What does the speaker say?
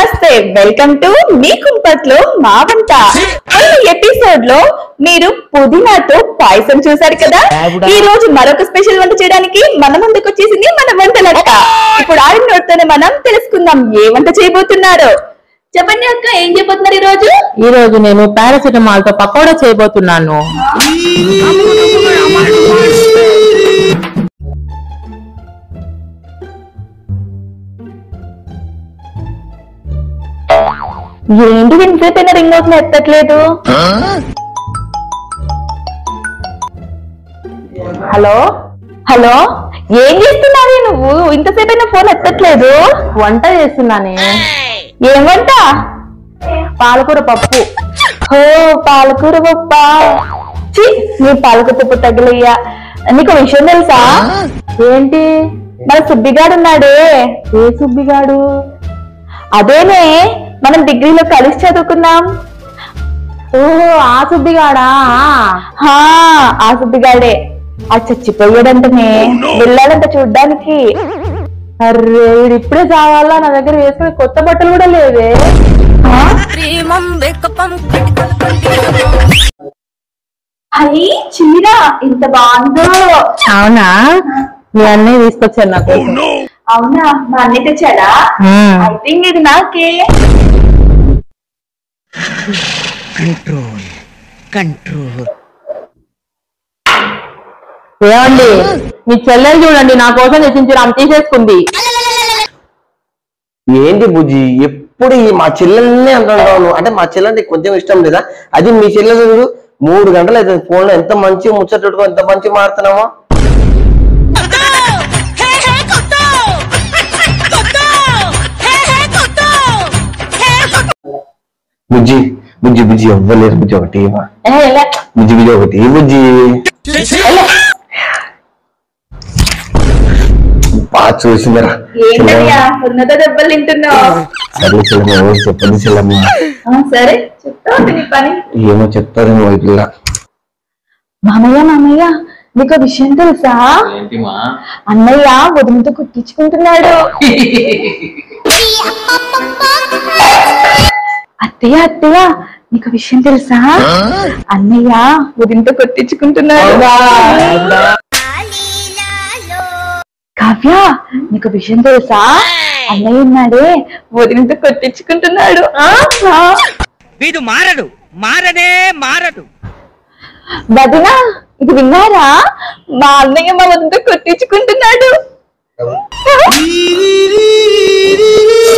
నమస్తే welcome to me కుంపట్లో మా వంట ఈ ఎపిసోడ్ లో మీరు పుదీనాతో పాయసం చూసారు కదా ఈ రోజు మరొక స్పెషల్ వంట చేయడానికి మన ముందుకు వచ్చేసింది మన వంటలక్క ఇప్పుడు ఆయన నోటితోనే మనం తెలుసుకుందాం ఏ వంట చేయబోతున్నారో చెప్పండి అక్క ఏం చేయబోతున్నారు ఈ రోజు ఈ రోజు నేను పారాసిటమాల్ తో పకోడా చేయబోతున్నాను ఏంటి ఇంతసేపు రింగ్ అవుతుంది ఎత్తట్లేదు హలో హలో ఏం చేస్తున్నావే నువ్వు ఇంతసేపు ఫోన్ ఎత్తట్లేదు వంట చేస్తున్నానే ఏం వంట పాలకూర పప్పు ఓ పాలకూర పప్ప ఛీ, నీ పాలకూర పప్పు తగిలయ్యా నీకు విషయం తెలుసా ఏంటి మన సుబ్బిగాడు ఉన్నాడే ఏ సుబ్బిగాడు అదేనే మనం డిగ్రీలో కలిసి చదువుకున్నాం ఓహో ఆ సుబ్బిగాడా హా ఆ సుబ్బిగాడే ఆ చచ్చిపోయాడంటనే వెళ్ళాడంట చూడ్డానికి అర్రే వీడు ఇప్పుడే చావాలా నా దగ్గర వేసుకునే కొత్త బట్టలు కూడా లేవే ఆ? ప్రేమం వెకపం కటికల అయ్యి చీర ఇంత బాగుందో అవునా మీ అన్నయ్య తీసుకొచ్చాను నాకు అవునా మా అన్నయ్య తెచ్చాడా ఐ థింక్ ఇది నాకే కంట్రోల్ కంట్రోల్ ఏమండి మీ చెల్లెలు చూడండి నా కోసం తెచ్చించి ఆమె తీసేసుకుంది ఏంటి బుజ్జి ఎప్పుడు ఈ మా చెల్లెల్ని అంటుంటావు నువ్వు. అంటే మా చెల్లె నీకు కొంచెం ఇష్టం లేదా అది మీ చెల్లెలు చూడు మూడు గంటలు అవుతుంది ఫోన్ లో ఎంత మంచి ముచ్చట్టుకో ఎంత మంచి మారుతున్నామో బుజ్జి బుజ్జి బుజ్జి ఎవ్వలేరు బుజ్జి ఒకటి ఇవ్వ. ఏ, లే. బుజ్జి బుజ్జి ఒకటి బుజ్జి బాగా చూసిందిరా ఏంటయ్యా ఉన్నత దెబ్బలు తింటున్నావు సరే చెల్లెమ్మ చెప్పండి చెల్లమ్మ ఆ, సరే చెప్తా ఉండు నీ పని ఏమో చెప్తారు నువ్వు ఇట్లా మామయ్య మామయ్య నీకు విషయం తెలుసా అన్నయ్య వదినతో కుట్టించుకుంటున్నాడు అత్తయ్య అత్తయ్య నీకు విషయం తెలుసా అన్నయ్య వదినతో కొట్టించుకుంటున్నాడు కావ్య నీకు విషయం తెలుసా అన్నయ్య ఉన్నాడే వదినతో కొట్టించుకుంటున్నాడు ఆ, ఆ. వీడు మారడు మారనే మారడు వదిన ఇది విన్నారా మా అన్నయ్య మా వదినతో కొట్టించుకుంటున్నాడు